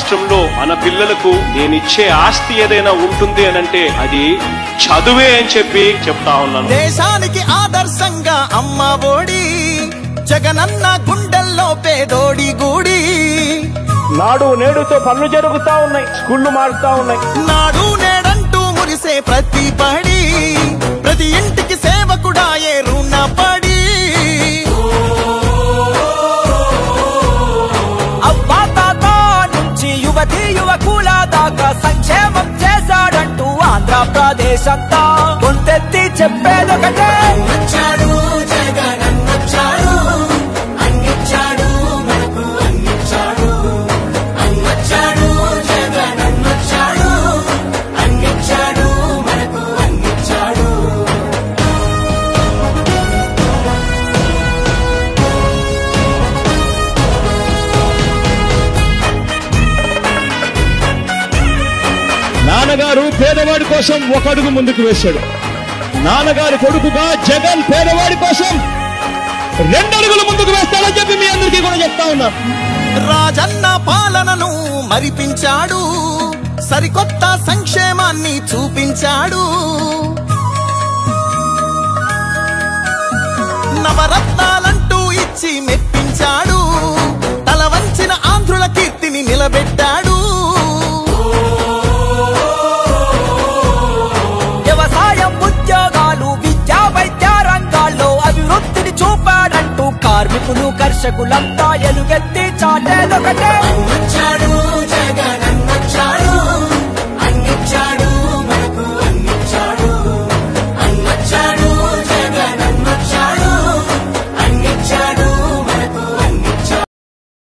రాష్ట్రంలో మన పిల్లలకు నేనిచ్చే ఆస్తి ఏదైనా ఉంటుంది అని అంటే అది చదువే అని చెప్పి చెప్తా ఉన్నాను దేశానికి ఆదర్శంగా అమ్మ ఒడి జగనన్న గుండెల్లో పేదోడి గుడి నాడు నేడుతో పనులు జరుగుతా ఉన్నాయి స్కూళ్లు మారుతా ఉన్నాయి నాడు నేడంటూ మురిసే ప్రతి పడి ప్రతి ఇంటికి సేవకుడాయే రుణపడి అవ్వా తాత నుంచి యువతి యువకుల దాకా సంక్షేమం చేశాడంటూ ఆంధ్రప్రదేశ్ అంతా గొంతెత్తి చెప్పేదొకటే వచ్చాడు జగనన్నొచ్చాడు అన్నిచ్చాడు మనకు అన్నిచ్చాడు అన్నొచ్చాడు జగనన్నొచ్చాడు అన్నిచ్చాడు మనకు అన్నిచ్చాడు నాన్నగారు పేదవాడి కోసం ఒక అడుగు ముందుకు వేశాడు నాన్నగారి కొడుకుగా జగన్ పేదవాడి కోసం రెండు అడుగులు ముందుకు వేస్తాడని చెప్పి మీ అందరికీ కూడా చెప్తా ఉన్నాను రాజన్న పాలనను మరిపించాడు సరికొత్త సంక్షేమాన్ని చూపించాడు నవరత్నాలంటూ ఇచ్చి మెప్పించాడు తల వంచిన ఆంధ్రుల కీర్తిని నిలబెట్టాడు వ్యవసాయం ఉద్యోగాలు విద్యా వైద్య రంగాల్లో అభివృద్ధిని చూపాడంటూ కార్మికులు కర్షకులంతా ఎలుగెత్తి చాటేదొకటే